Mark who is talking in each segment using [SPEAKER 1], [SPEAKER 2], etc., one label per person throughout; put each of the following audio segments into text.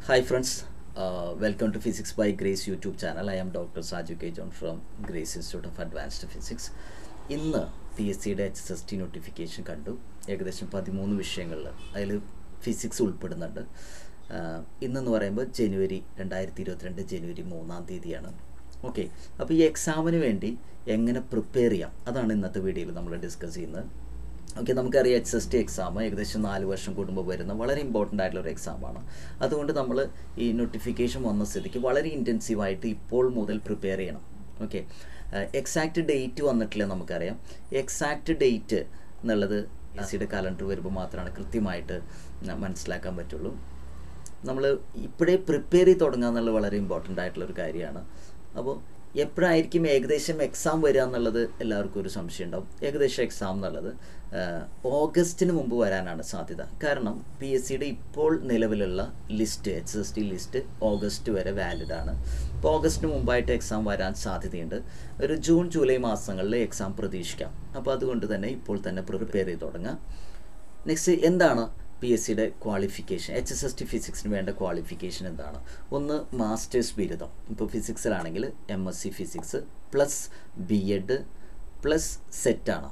[SPEAKER 1] Hi friends, uh, welcome to Physics by Grace YouTube channel. I am Dr. Saju K. John from Grace Institute of Advanced Physics. ഇന്ന് P S സിയുടെ H S S T notification കണ്ടു ഏകദേശം പതിമൂന്ന് വിഷയങ്ങളിൽ അതിൽ physics ഉൾപ്പെടുന്നുണ്ട് ആഹ് ഇന്നെന്ന് പറയുമ്പോൾ ജനുവരി രണ്ടായിരത്തി ഇരുപത്തിരണ്ട് ജനുവരി മൂന്നാം തീയതിയാണ് ഓക്കെ അപ്പോൾ ഈ എക്സാമിന് വേണ്ടി എങ്ങനെ പ്രിപ്പയർ ചെയ്യാം അതാണ് ഇന്നത്തെ വീഡിയോയിൽ നമ്മൾ ഡിസ്കസ് ചെയ്യുന്നത് ഓക്കെ നമുക്കറിയാം എച്ച് എസ് ടി എക്സാം ഏകദേശം നാല് വർഷം കൂടുമ്പോൾ വരുന്ന വളരെ ഇമ്പോർട്ടൻ്റ് ആയിട്ടുള്ള ഒരു എക്സാമാണ് അതുകൊണ്ട് നമ്മൾ ഈ നോട്ടിഫിക്കേഷൻ വന്ന സ്ഥിതിക്ക് വളരെ ഇൻറ്റൻസീവായിട്ട് ഇപ്പോൾ മുതൽ പ്രിപ്പയർ ചെയ്യണം ഓക്കെ എക്സാക്റ്റ് ഡേറ്റ് വന്നിട്ടില്ല നമുക്കറിയാം എക്സാക്റ്റ് ഡേറ്റ് എന്നുള്ളത് എസ് സിയുടെ കലണ്ടർ വരുമ്പോൾ മാത്രമാണ് കൃത്യമായിട്ട് ന- മനസ്സിലാക്കാൻ പറ്റുള്ളൂ നമ്മൾ ഇപ്പോഴേ പ്രിപ്പയർ ചെയ്ത് തുടങ്ങുക എന്നുള്ളത് വളരെ ഇമ്പോർട്ടൻ്റ് ആയിട്ടുള്ള ഒരു കാര്യമാണ് അപ്പോൾ എപ്പോഴായിരിക്കും ഏകദേശം എക്സാം വരിക എന്നുള്ളത് എല്ലാവർക്കും ഒരു സംശയം ഉണ്ടാവും ഏകദേശം എക്സാം എന്നുള്ളത് ആഹ്, ഓഗസ്റ്റിന് മുമ്പ് വരാനാണ് സാധ്യത കാരണം പി എസ് സിയുടെ ഇപ്പോൾ നിലവിലുള്ള list H S T list August വരെ വാലിഡ് ആണ് അപ്പോൾ ഓഗസ്റ്റിന് മുമ്പായിട്ട് എക്സാം വരാൻ സാധ്യതയുണ്ട് ഒരു ജൂൺ ജൂലൈ മാസങ്ങളിൽ എക്സാം പ്രതീക്ഷിക്കാം അപ്പോൾ അതുകൊണ്ട് തന്നെ ഇപ്പോൾ തന്നെ പ്രിപ്പയർ ചെയ്ത് തുടങ്ങാം നെക്സ്റ്റ് എന്താണ് പി എസ് സിയുടെ qualification H S S T ഫിസിക്സിന് വേണ്ട ക്വാളിഫിക്കേഷൻ എന്താണ് ഒന്ന് മാസ്റ്റേഴ്സ് ബിരുദം ഇപ്പോൾ ഫിസിക്സിലാണെങ്കിൽ M S C physics plus B Ed plus സെറ്റാണ്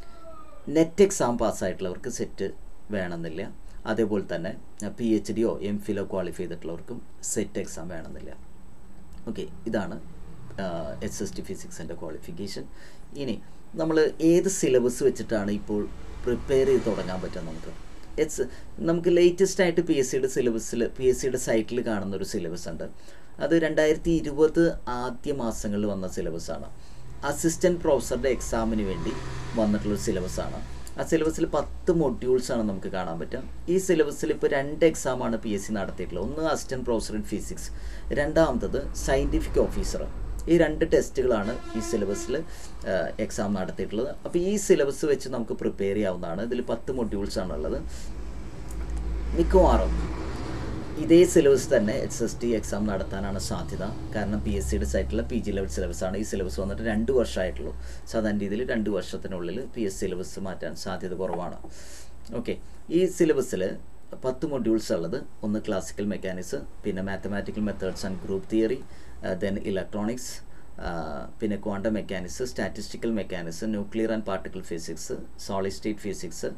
[SPEAKER 1] നെറ്റ് എക്സാം പാസ്സായിട്ടുള്ളവർക്ക് സെറ്റ് വേണമെന്നില്ല അതേപോലെ തന്നെ പി എച്ച് ഡിയോ എം ഫിലോ ക്വാളിഫൈ ചെയ്തിട്ടുള്ളവർക്കും സെറ്റ് എക്സാം വേണമെന്നില്ല ഓക്കെ ഇതാണ് എച്ച് എസ് ടി ഫിസിക്സിൻ്റെ ക്വാളിഫിക്കേഷൻ ഇനി നമ്മൾ ഏത് സിലബസ് വെച്ചിട്ടാണ് ഇപ്പോൾ പ്രിപ്പയർ ചെയ്ത് തുടങ്ങാൻ പറ്റുക നമുക്ക് എച്ച് നമുക്ക് ലേറ്റസ്റ്റ് ആയിട്ട് പി എസ് സിയുടെ സിലബസിൽ പി എസ് സിയുടെ സൈറ്റിൽ കാണുന്ന ഒരു സിലബസ് ഉണ്ട് അത് രണ്ടായിരത്തി ഇരുപത് ആദ്യ മാസങ്ങളിൽ വന്ന സിലബസാണ് അസിസ്റ്റൻറ്റ് പ്രൊഫസറുടെ എക്സാമിന് വേണ്ടി വന്നിട്ടുള്ളൊരു സിലബസാണ് ആ സിലബസിൽ പത്ത് മൊഡ്യൂൾസ് ആണ് നമുക്ക് കാണാൻ പറ്റുക ഈ സിലബസിൽ ഇപ്പോൾ രണ്ട് എക്സാമാണ് പി എസ് സി നടത്തിയിട്ടുള്ളത് ഒന്ന് അസിസ്റ്റൻറ്റ് പ്രൊഫസർ ഇൻ ഫിസിക്സ് രണ്ടാമത്തത് സയൻറ്റിഫിക് ഓഫീസർ ഈ രണ്ട് ടെസ്റ്റുകളാണ് ഈ സിലബസിൽ എക്സാം നടത്തിയിട്ടുള്ളത് അപ്പോൾ ഈ സിലബസ് വെച്ച് നമുക്ക് പ്രിപ്പയർ ചെയ്യാവുന്നതാണ് ഇതിൽ പത്ത് മൊഡ്യൂൾസ് ആണുള്ളത് മിക്കവാറും ഇതേ സിലബസ് തന്നെ എച്ച് എസ് ടി എക്സാം നടത്താനാണ് സാധ്യത കാരണം പി എസ് സിയുടെ സൈറ്റിലെ പി ജി ലെവൽ സിലബസ് ആണ് ഈ സിലബസ് വന്നിട്ട് രണ്ട് വർഷമായിട്ടുള്ളൂ സാധാരണ രീതിയിൽ രണ്ട് വർഷത്തിനുള്ളിൽ പി എസ് സിലബസ് മാറ്റാൻ സാധ്യത കുറവാണ് ഓക്കെ ഈ സിലബസിൽ പത്ത് മൊഡ്യൂൾസ് ഉള്ളത് ഒന്ന് ക്ലാസിക്കൽ മെക്കാനിക്സ് പിന്നെ mathematical methods and group theory then electronics പിന്നെ quantum mechanics statistical mechanics nuclear and particle physics solid state physics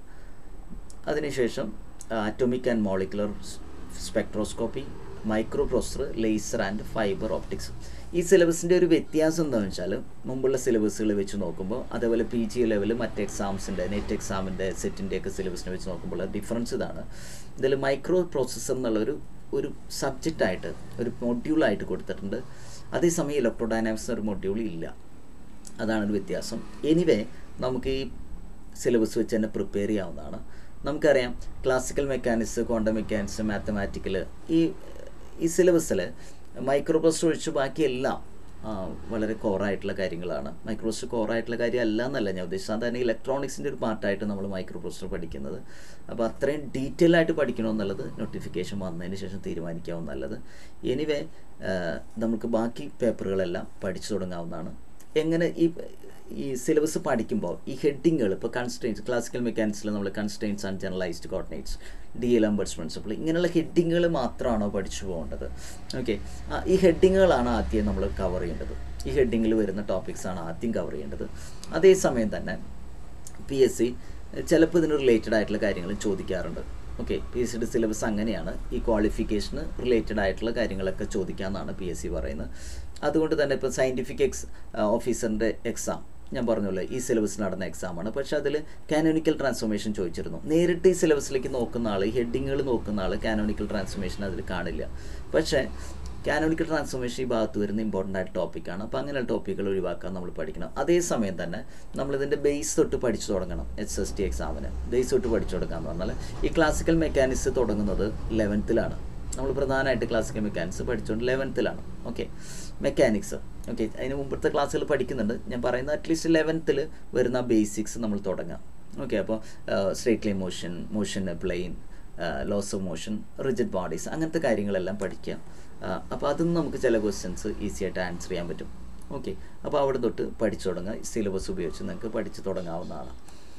[SPEAKER 1] അതിനുശേഷം atomic and molecular spectroscopy microprocessor laser and fibre optics ഈ സിലബസിൻ്റെ ഒരു വ്യത്യാസം എന്താണെന്ന് വെച്ചാൽ മുമ്പുള്ള സിലബസുകൾ വെച്ച് നോക്കുമ്പോൾ അതേപോലെ പി ജി ലെവൽ മറ്റ് എക്സാംസിൻ്റെ നെറ്റ് എക്സാമിൻ്റെ സെറ്റിൻ്റെ ഒക്കെ സിലബസിനെ വെച്ച് നോക്കുമ്പോൾ ഡിഫറൻസ് ഇതാണ് ഇതിൽ മൈക്രോ പ്രോസസ്സർ എന്നുള്ളൊരു ഒരു സബ്ജക്റ്റായിട്ട് ഒരു മൊഡ്യൂളായിട്ട് കൊടുത്തിട്ടുണ്ട് അതേസമയം ഇലക്ട്രോഡൈനാമിക്സ് ഒരു മൊഡ്യൂൾ ഇല്ല അതാണ് ഒരു വ്യത്യാസം എനിവേ നമുക്ക് ഈ സിലബസ് വെച്ച് തന്നെ പ്രിപ്പയർ ചെയ്യാവുന്നതാണ് നമുക്കറിയാം classical mechanics quantum mechanics mathematical ഈ ഈ സിലബസിൽ മൈക്രോപ്രോസർ ഒഴിച്ച് ബാക്കിയെല്ലാം ആ, വളരെ കോറായിട്ടുള്ള കാര്യങ്ങളാണ് മൈക്രോപ്രോസർ കോറായിട്ടുള്ള കാര്യം അല്ല എന്നല്ല ഞാൻ ഉദ്ദേശിച്ചത് സാധാരണ ഇലക്ട്രോണിക്സിൻ്റെ ഒരു പാർട്ടായിട്ട് നമ്മൾ മൈക്രോപ്രോസർ പഠിക്കുന്നത് അപ്പോൾ അത്രയും ഡീറ്റെയിൽ ആയിട്ട് പഠിക്കണമെന്നുള്ളത് നോട്ടിഫിക്കേഷൻ വന്നതിന് ശേഷം തീരുമാനിക്കാവും നല്ലത് എനിവേ നമുക്ക് ബാക്കി പേപ്പറുകളെല്ലാം പഠിച്ചു തുടങ്ങാവുന്നതാണ് എങ്ങനെ ഈ ഈ സിലബസ് പഠിക്കുമ്പോൾ ഈ ഹെഡിങ്ങുകൾ ഇപ്പോൾ കൺസ്ട്രെയിൻസ് ക്ലാസിക്കൽ മെക്കാനിക്സിൽ നമ്മൾ constraints and generalised coordinates D'Alembert's principle ഇങ്ങനെയുള്ള ഹെഡിങ്ങുകൾ മാത്രമാണോ പഠിച്ചു പോകേണ്ടത് ഓക്കെ ഈ ഹെഡിങ്ങുകളാണ് ആദ്യം നമ്മൾ കവർ ചെയ്യേണ്ടത് ഈ ഹെഡിങ്ങിൽ വരുന്ന ടോപ്പിക്സ് ആണ് ആദ്യം കവർ ചെയ്യേണ്ടത് അതേസമയം തന്നെ പി എസ് സി ചിലപ്പോൾ ഇതിന് റിലേറ്റഡ് ആയിട്ടുള്ള കാര്യങ്ങൾ ചോദിക്കാറുണ്ട് ഓക്കെ പി എസ് സിയുടെ സിലബസ് അങ്ങനെയാണ് ഈ ക്വാളിഫിക്കേഷന് റിലേറ്റഡ് ആയിട്ടുള്ള കാര്യങ്ങളൊക്കെ ചോദിക്കാമെന്നാണ് പി എസ് സി പറയുന്നത് അതുകൊണ്ട് തന്നെ ഇപ്പോൾ സയൻറ്റിഫിക് എക്സ് ഓഫീസറിൻ്റെ എക്സാം ഞാൻ പറഞ്ഞല്ലോ ഈ സിലബസിൽ നടന്ന എക്സാമാണ് പക്ഷെ അതിൽ കാനോണിക്കൽ ട്രാൻസ്ഫോർമേഷൻ ചോദിച്ചിരുന്നു നേരിട്ട് ഈ സിലബസിലേക്ക് നോക്കുന്ന ആൾ ഈ ഹെഡിങ്ങുകൾ നോക്കുന്ന ആൾ കാനോണിക്കൽ ട്രാൻസ്ഫോർമേഷൻ അതിൽ കാണില്ല പക്ഷേ കാനോണിക്കൽ ട്രാൻസ്ഫോർമേഷൻ ഈ ഭാഗത്ത് വരുന്ന ഇമ്പോർട്ടൻ്റ് ആയിട്ട് ടോപ്പിക്കാണ് അപ്പോൾ അങ്ങനെയുള്ള ടോപ്പിക്കുകൾ ഒഴിവാക്കാൻ നമ്മൾ പഠിക്കണം അതേസമയം തന്നെ നമ്മളിതിൻ്റെ ബേസ് തൊട്ട് പഠിച്ചു തുടങ്ങണം എച്ച് എസ് ടി എക്സാമിന് ബേസ് തൊട്ട് പഠിച്ചു തുടങ്ങാന്ന് പറഞ്ഞാൽ ഈ ക്ലാസിക്കൽ മെക്കാനിക്സ് തുടങ്ങുന്നത് ലെവൻത്തിലാണ് നമ്മൾ പ്രധാനമായിട്ട് ക്ലാസിക്കൽ മെക്കാനിക്സ് പഠിച്ചുകൊണ്ട് ലെവൻത്തിലാണ് ഓക്കെ മെക്കാനിക്സ് ഓക്കെ അതിന് മുമ്പത്തെ ക്ലാസ്സുകൾ പഠിക്കുന്നുണ്ട് ഞാൻ പറയുന്നത് അറ്റ്ലീസ്റ്റ് ലെവൻത്തിൽ വരുന്ന ബേസിക്സ് നമ്മൾ തുടങ്ങാം ഓക്കെ അപ്പോൾ straight line motion motion plane laws of motion rigid bodies അങ്ങനത്തെ കാര്യങ്ങളെല്ലാം പഠിക്കുക അപ്പോൾ അതും നമുക്ക് ചില ക്വസ്റ്റ്യൻസ് ഈസി ആയിട്ട് ആൻസർ ചെയ്യാൻ പറ്റും ഓക്കെ അപ്പോൾ അവിടെ തൊട്ട് പഠിച്ചു തുടങ്ങുക സിലബസ് ഉപയോഗിച്ച് നിങ്ങൾക്ക് പഠിച്ചു തുടങ്ങാവുന്നതാണ്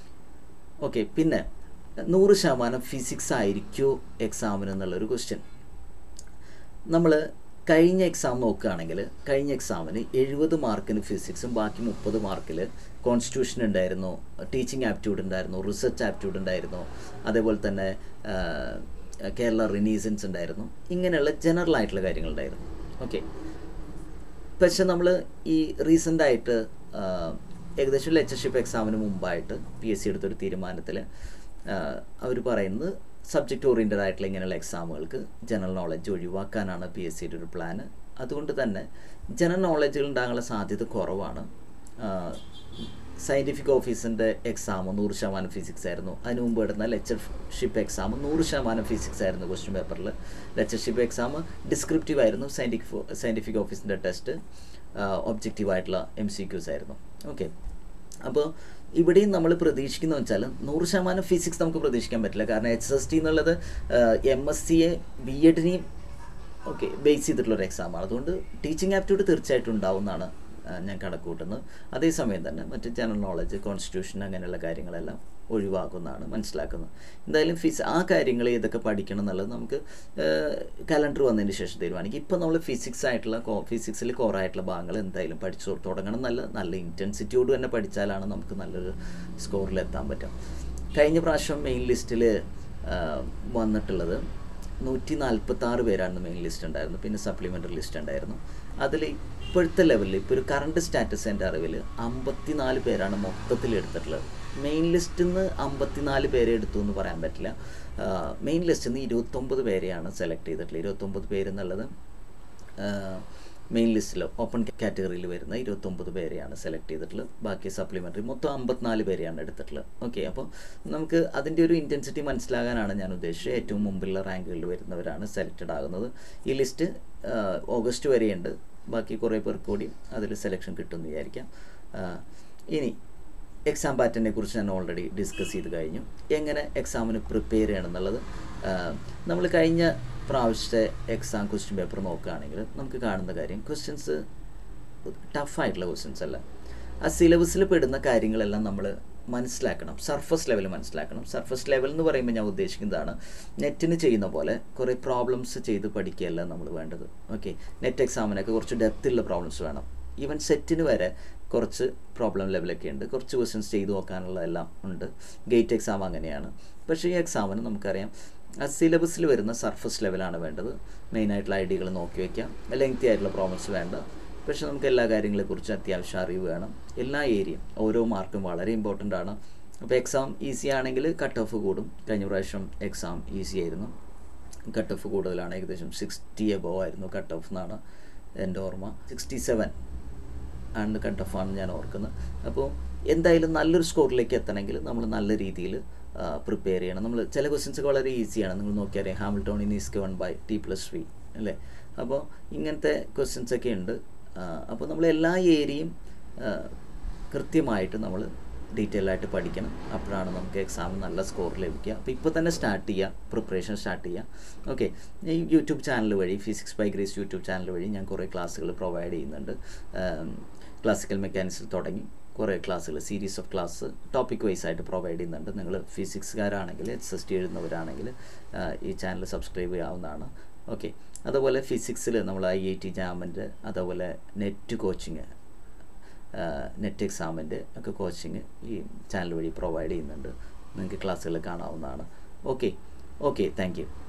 [SPEAKER 1] ഓക്കെ പിന്നെ നൂറ് ശതമാനം ഫിസിക്സ് ആയിരിക്കുമോ എക്സാമിന് എന്നുള്ളൊരു ക്വസ്റ്റ്യൻ നമ്മൾ കഴിഞ്ഞ എക്സാം നോക്കുകയാണെങ്കിൽ കഴിഞ്ഞ എക്സാമിന് എഴുപത് മാർക്കിന് ഫിസിക്സും ബാക്കി മുപ്പത് മാർക്കിൽ കോൺസ്റ്റിറ്റ്യൂഷൻ ഉണ്ടായിരുന്നു ടീച്ചിങ് ആപ്റ്റ്യൂഡ് ഉണ്ടായിരുന്നു റിസർച്ച് ആപ്റ്റ്യൂഡ് ഉണ്ടായിരുന്നു അതേപോലെ തന്നെ ആ, കേരള റിനീസൻസ് ഉണ്ടായിരുന്നു ഇങ്ങനെയുള്ള ജനറൽ ആയിട്ടുള്ള കാര്യങ്ങളുണ്ടായിരുന്നു ഓക്കെ പക്ഷെ നമ്മൾ ഈ റീസെൻ്റ് ആയിട്ട് ആ, ഏകദേശം ലെക്ചർഷിപ്പ് എക്സാമിന് മുമ്പായിട്ട് പി എസ് സി എടുത്തൊരു തീരുമാനത്തിൽ അവർ പറയുന്നത് സബ്ജക്റ്റ് ഓറിയൻറ്റഡ് ആയിട്ടുള്ള ഇങ്ങനെയുള്ള എക്സാമുകൾക്ക് ജനറൽ നോളജ് ഒഴിവാക്കാനാണ് പി എസ് സിയുടെ ഒരു പ്ലാന് അതുകൊണ്ട് തന്നെ ജനറൽ നോളജുകൾ ഉണ്ടാകാനുള്ള സാധ്യത കുറവാണ് സയൻറ്റിഫിക് ഓഫീസിൻ്റെ എക്സാം നൂറ് ശതമാനം ഫിസിക്സ് ആയിരുന്നു അതിന് മുമ്പ് ഇടുന്ന ലെക്ചർഷിപ്പ് എക്സാം നൂറ് ശതമാനം ഫിസിക്സ് ആയിരുന്നു ക്വസ്റ്റ്യൻ പേപ്പറിൽ ലെക്ചർഷിപ്പ് എക്സാം ഡിസ്ക്രിപ്റ്റീവ് ആയിരുന്നു സയൻറ്റിഫിക് സയൻറ്റിഫിക് ഓഫീസിൻ്റെ ടെസ്റ്റ് ഒബ്ജക്റ്റീവ് ആയിട്ടുള്ള എം സി ക്യൂസ് ആയിരുന്നു ഓക്കെ അപ്പോൾ ഇവിടെയും നമ്മൾ പ്രതീക്ഷിക്കുന്നത് വെച്ചാൽ നൂറ് ശതമാനം ഫിസിക്സ് നമുക്ക് പ്രതീക്ഷിക്കാൻ പറ്റില്ല കാരണം എച്ച് എസ് ടി എന്നുള്ളത് എം എസ് സിയെ ബി എഡിനെയും ഓക്കെ ബേസ് ചെയ്തിട്ടുള്ളൊരു എക്സാമാണ് അതുകൊണ്ട് ടീച്ചിങ് ആപ്റ്റ്യൂഡ് തീർച്ചയായിട്ടും ഉണ്ടാവുമെന്നാണ് ആ, ഞാൻ കണക്കൂട്ടുന്നത് അതേസമയം തന്നെ മറ്റ് ജനറൽ നോളജ് കോൺസ്റ്റിറ്റ്യൂഷൻ അങ്ങനെയുള്ള കാര്യങ്ങളെല്ലാം ഒഴിവാക്കുന്നതാണ് മനസ്സിലാക്കുന്നത് എന്തായാലും ഫിസ് ആ കാര്യങ്ങൾ ഏതൊക്കെ പഠിക്കണം എന്നുള്ളത് നമുക്ക് കലണ്ടർ വന്നതിന് ശേഷം തീരുമാനിക്കും ഇപ്പം നമ്മൾ ഫിസിക്സ് ആയിട്ടുള്ള കോ ഫിസിക്സിൽ കോറായിട്ടുള്ള ഭാഗങ്ങൾ എന്തായാലും പഠിച്ചു തുടങ്ങണം നല്ല നല്ല ഇൻറ്റൻസിറ്റിയോട് തന്നെ പഠിച്ചാലാണ് നമുക്ക് നല്ലൊരു സ്കോറിൽ എത്താൻ പറ്റും കഴിഞ്ഞ പ്രാവശ്യം മെയിൻ ലിസ്റ്റിൽ വന്നിട്ടുള്ളത് നൂറ്റി നാൽപ്പത്തി ആറ് പേരാണ് മെയിൻ ലിസ്റ്റ് ഉണ്ടായിരുന്നു പിന്നെ സപ്ലിമെൻ്ററി ലിസ്റ്റ് ഉണ്ടായിരുന്നു അതിൽ ഇപ്പോഴത്തെ ലെവലിൽ ഇപ്പോൾ ഒരു കറണ്ട് സ്റ്റാറ്റസ് എൻ്റെ അറിവിൽ അമ്പത്തിനാല് പേരാണ് മൊത്തത്തിൽ എടുത്തിട്ടുള്ളത് മെയിൻ ലിസ്റ്റിൽ നിന്ന് അമ്പത്തിനാല് പേരെ എടുത്തു എന്ന് പറയാൻ പറ്റില്ല മെയിൻ ലിസ്റ്റിൽ നിന്ന് ഇരുപത്തൊമ്പത് പേരെയാണ് സെലക്ട് ചെയ്തിട്ടുള്ളത് ഇരുപത്തൊമ്പത് പേര് എന്നുള്ളത് മെയിൻ ലിസ്റ്റിൽ ഓപ്പൺ കാറ്റഗറിയിൽ വരുന്ന ഇരുപത്തൊമ്പത് പേരെയാണ് സെലക്ട് ചെയ്തിട്ടുള്ളത് ബാക്കി സപ്ലിമെൻ്ററി മൊത്തം അമ്പത്തിനാല് പേരെയാണ് എടുത്തിട്ടുള്ളത് ഓക്കെ അപ്പോൾ നമുക്ക് അതിൻ്റെ ഒരു ഇൻറ്റൻസിറ്റി മനസ്സിലാകാനാണ് ഞാൻ ഉദ്ദേശിച്ചത് ഏറ്റവും മുമ്പിലുള്ള റാങ്കുകളിൽ വരുന്നവരാണ് സെലക്റ്റഡ് ആകുന്നത് ഈ ലിസ്റ്റ് ഓഗസ്റ്റ് വരെയുണ്ട് ബാക്കി കുറേ പേർക്ക് കൂടി അതിൽ സെലക്ഷൻ കിട്ടുമെന്ന് വിചാരിക്കാം ആ, ഇനി എക്സാം പാറ്റേണിനെ കുറിച്ച് ഞാൻ ഓൾറെഡി ഡിസ്കസ് ചെയ്ത് കഴിഞ്ഞു എങ്ങനെ എക്സാമിന് പ്രിപ്പയർ ചെയ്യണം എന്നുള്ളത് നമ്മൾ കഴിഞ്ഞ പ്രാവശ്യത്തെ എക്സാം ക്വസ്റ്റ്യൻ പേപ്പർ നോക്കുകയാണെങ്കിൽ നമുക്ക് കാണുന്ന കാര്യം ക്വസ്റ്റ്യൻസ് ടഫായിട്ടുള്ള ക്വസ്റ്റ്യൻസ് അല്ല ആ സിലബസിൽ പെടുന്ന കാര്യങ്ങളെല്ലാം നമ്മൾ മനസ്സിലാക്കണം സർഫസ് ലെവൽ മനസ്സിലാക്കണം സർഫസ് ലെവൽ എന്ന് പറയുമ്പോൾ ഞാൻ ഉദ്ദേശിക്കുന്നതാണ് നെറ്റിന് ചെയ്യുന്ന പോലെ കുറേ പ്രോബ്ലംസ് ചെയ്ത് പഠിക്കുകയല്ല നമ്മൾ വേണ്ടത് ഓക്കെ നെറ്റ് എക്സാമിനൊക്കെ കുറച്ച് ഡെപ്തുള്ള പ്രോബ്ലംസ് വേണം ഈവൻ സെറ്റിന് വരെ കുറച്ച് പ്രോബ്ലം ലെവലൊക്കെ ഉണ്ട് കുറച്ച് ക്വസ്റ്റ്യൻസ് ചെയ്ത് നോക്കാനുള്ളതെല്ലാം ഉണ്ട് ഗേറ്റ് എക്സാം അങ്ങനെയാണ് പക്ഷേ ഈ എക്സാമിന് നമുക്കറിയാം ആ സിലബസിൽ വരുന്ന സർഫസ് ലെവലാണ് വേണ്ടത് മെയിനായിട്ടുള്ള ഐഡിയകൾ നോക്കി വയ്ക്കാം ലെങ്തി ആയിട്ടുള്ള പ്രോബ്ലംസ് വേണ്ട പക്ഷെ നമുക്ക് എല്ലാ കാര്യങ്ങളെക്കുറിച്ച് അത്യാവശ്യം അറിവ് വേണം എല്ലാ ഏരിയയും ഓരോ മാർക്കും വളരെ ഇമ്പോർട്ടൻ്റ് ആണ് അപ്പോൾ എക്സാം ഈസി ആണെങ്കിൽ കട്ട് ഓഫ് കൂടും കഴിഞ്ഞ പ്രാവശ്യം എക്സാം ഈസി ആയിരുന്നു കട്ട് ഓഫ് കൂടുതലാണ് ഏകദേശം സിക്സ്റ്റി എബോ ആയിരുന്നു കട്ട് ഓഫ് എന്നാണ് എൻ്റെ ഓർമ്മ സിക്സ്റ്റി സെവൻ ആണ് കട്ട് ഓഫ് ആണ് ഞാൻ ഓർക്കുന്നത് അപ്പോൾ എന്തായാലും നല്ലൊരു സ്കോറിലേക്ക് എത്തണമെങ്കിൽ നമ്മൾ നല്ല രീതിയിൽ പ്രിപ്പയർ ചെയ്യണം നമ്മൾ ചില ക്വസ്റ്റ്യൻസ് വളരെ ഈസിയാണ് നിങ്ങൾ നോക്കിയറിയാം Hamiltonian is given by T plus V അല്ലേ അപ്പോൾ ഇങ്ങനത്തെ ക്വസ്റ്റ്യൻസ് ഒക്കെ ഉണ്ട് ആ, അപ്പോൾ നമ്മൾ എല്ലാ ഏരിയയും കൃത്യമായിട്ട് നമ്മൾ ഡീറ്റെയിൽ ആയിട്ട് പഠിക്കണം അപ്പോഴാണ് നമുക്ക് എക്സാമിന് നല്ല സ്കോർ ലഭിക്കുക അപ്പോൾ ഇപ്പോൾ തന്നെ സ്റ്റാർട്ട് ചെയ്യുക പ്രിപ്പറേഷൻ സ്റ്റാർട്ട് ചെയ്യുക ഓക്കെ ഈ യൂട്യൂബ് ചാനൽ വഴി physics by Grace YouTube channel വഴി ഞാൻ കുറേ ക്ലാസ്സുകൾ പ്രൊവൈഡ് ചെയ്യുന്നുണ്ട് ക്ലാസിക്കൽ മെക്കാനിക്സിൽ തുടങ്ങി കുറേ ക്ലാസ്സുകൾ series of class topic wise ആയിട്ട് പ്രൊവൈഡ് ചെയ്യുന്നുണ്ട് നിങ്ങൾ ഫിസിക്സുകാരാണെങ്കിൽ എച്ച് എസ് ടി എഴുതുന്നവരാണെങ്കിൽ ആ, ഈ ചാനൽ സബ്സ്ക്രൈബ് ചെയ്യാവുന്നതാണ് ഓക്കെ അതുപോലെ ഫിസിക്സിൽ നമ്മൾ ഐ ഐ ടി ജാമിൻ്റെ അതുപോലെ നെറ്റ് കോച്ചിങ് നെറ്റ് എക്സാമിൻ്റെ ഒക്കെ കോച്ചിങ് ഈ ചാനൽ വഴി പ്രൊവൈഡ് ചെയ്യുന്നുണ്ട് നിങ്ങൾക്ക് ക്ലാസ്സുകൾ കാണാവുന്നതാണ് ഓക്കെ ഓക്കെ താങ്ക് യു